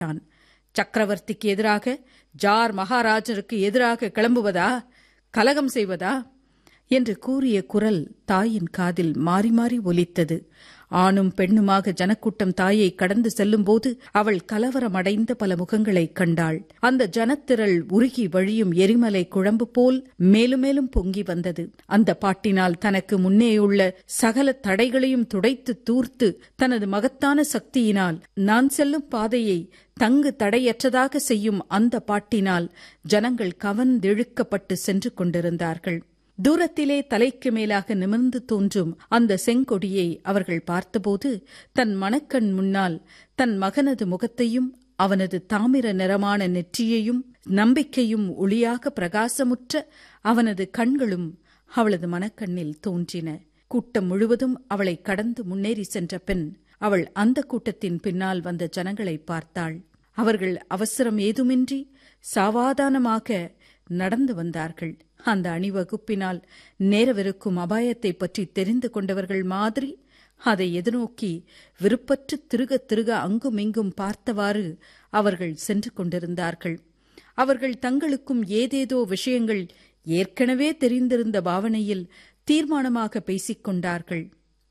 கேட்டான் சக்கரவர்த்திக்கு எதிராக ஜார் மகாராஜருக்கு எதிராக கிளம்புவதா கலகம் செய்வதா என்று கூறிய குரல் தாயின் காதில் மாறி மாறி ஒலித்தது ஆணும் பெண்ணுமாக ஜனக்கூட்டம் தாயை கடந்து செல்லும்போது அவள் கலவரமடைந்த பல முகங்களை கண்டாள் அந்த ஜனத்திரள் உருகி வழியும் எரிமலை குழம்பு போல் மேலும் மேலும் பொங்கி வந்தது அந்த பாட்டினால் தனக்கு முன்னேயுள்ள சகல தடைகளையும் துடைத்து தூர்த்து தனது மகத்தான சக்தியினால் நான் செல்லும் பாதையை தங்கு தடையற்றதாக செய்யும் அந்த பாட்டினால் ஜனங்கள் கவர்ந்திழுக்கப்பட்டு சென்று கொண்டிருந்தார்கள் தூரத்திலே தலைக்கு மேலாக நிமிர்ந்து தோன்றும் அந்த செங்கொடியை அவர்கள் பார்த்தபோது தன் மணக்கண் முன்னால் தன் மகனது முகத்தையும் அவனது தாமிர நிறமான நெற்றியையும் நம்பிக்கையும் ஒளியாக பிரகாசமுற்ற அவனது கண்களும் அவளது மனக்கண்ணில் தோன்றின கூட்டம் முழுவதும் அவளை கடந்து முன்னேறி சென்ற பின் அவள் அந்த கூட்டத்தின் பின்னால் வந்த ஜனங்களை பார்த்தாள் அவர்கள் அவசரம் ஏதுமின்றி சாவாதானமாக நடந்து வந்தார்கள் அந்த அணிவகுப்பினால் நேரவிருக்கும் அபாயத்தை பற்றி தெரிந்து கொண்டவர்கள் மாதிரி அதை எதிர்நோக்கி விருப்பற்று திருக திருக அங்குமிங்கும் பார்த்தவாறு அவர்கள் சென்று கொண்டிருந்தார்கள் அவர்கள் தங்களுக்கும் ஏதேதோ விஷயங்கள் ஏற்கனவே தெரிந்திருந்த பாவனையில் தீர்மானமாக பேசிக் கொண்டார்கள்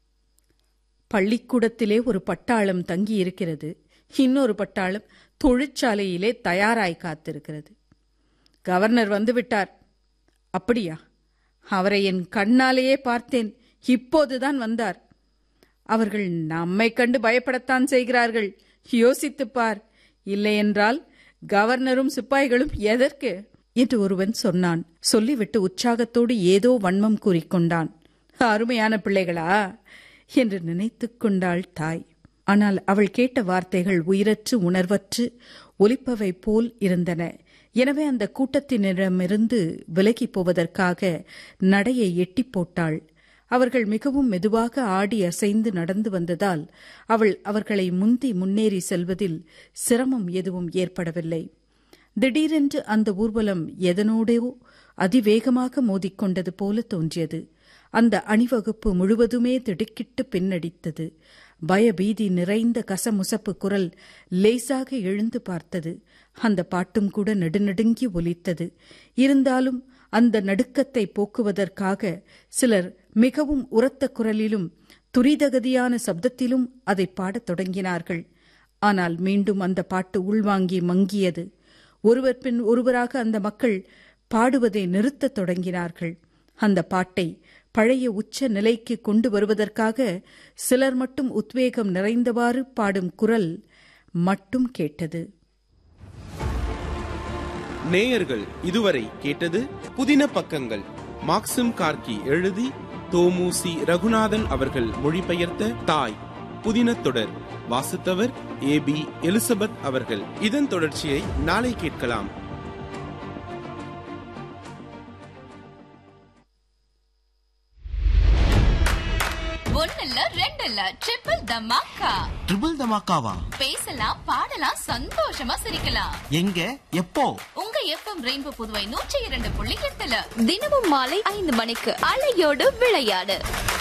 பள்ளிக்கூடத்திலே ஒரு பட்டாளம் தங்கியிருக்கிறது இன்னொரு பட்டாளம் தொழிற்சாலையிலே தயாராய் காத்திருக்கிறது கவர்னர் வந்துவிட்டார் அப்படியா அவரை என் கண்ணாலேயே பார்த்தேன் இப்போதுதான் வந்தார் அவர்கள் நம்மை கண்டு பயப்படத்தான் செய்கிறார்கள் யோசித்துப் பார் இல்லையென்றால் கவர்னரும் சிப்பாய்களும் எதற்கு என்று ஒருவன் சொன்னான் சொல்லிவிட்டு உற்சாகத்தோடு ஏதோ வன்மம் கூறிக்கொண்டான் அருமையான பிள்ளைகளா என்று நினைத்துக் கொண்டாள் தாய் ஆனால் அவள் கேட்ட வார்த்தைகள் உயிரற்று உணர்வற்று ஒலிப்பவை போல் இருந்தன எனவே அந்த கூட்டத்தினரிடமிருந்து விலகிப் போவதற்காக நடையை எட்டி போட்டாள் அவர்கள் மிகவும் மெதுவாக ஆடி அசைந்து நடந்து வந்ததால் அவள் அவர்களை முந்தி முன்னேறி செல்வதில் சிரமம் எதுவும் ஏற்படவில்லை திடீரென்று அந்த ஊர்வலம் எதனோடோ அதிவேகமாக மோதிக்கொண்டது போல தோன்றியது அந்த அணிவகுப்பு முழுவதுமே திடுக்கிட்டு பின்னடித்தது பயபீதி நிறைந்த கசமுசப்பு குரல் லேசாக எழுந்து பார்த்தது அந்த பாட்டும் கூட நெடுநடுங்கி ஒலித்தது இருந்தாலும் அந்த நடுக்கத்தை போக்குவதற்காக சிலர் மிகவும் உரத்த குரலிலும் துரிதகதியான சப்தத்திலும் அதை பாடத் தொடங்கினார்கள் ஆனால் மீண்டும் அந்த பாட்டு உள்வாங்கி மங்கியது ஒருவர் பின் ஒருவராக அந்த மக்கள் பாடுவதை நிறுத்தத் தொடங்கினார்கள் அந்த பாட்டை பழைய உச்ச நிலைக்கு கொண்டு வருவதற்காக சிலர் மட்டும் உத்வேகம் நிறைந்தவாறு பாடும் குரல் மட்டும் கேட்டது நேயர்கள் இதுவரை கேட்டது புதின பக்கங்கள் மாக்சிம் கார்கி எழுதி தோமுசி ரகுநாதன் அவர்கள் மொழிபெயர்த்த தாய் புதின தொடர் வாசித்தவர் ஏ பி எலிசபெத் அவர்கள் இதன் தொடர்ச்சியை நாளை கேட்கலாம் ஒன்னல்ல ரெண்டல்ல ட்ரிபிள் தமாக்கா ட்ரிபிள் தமாக்காவா பேசலாம் பாடலாம் சந்தோஷமா சிரிக்கலாம் எங்க எப்போ உங்க எஃப்எம் ரெயின்போ புதுவை நூற்றி இரண்டு புள்ளி எட்டுல தினமும் மாலை ஐந்து மணிக்கு அலையோடு விளையாடு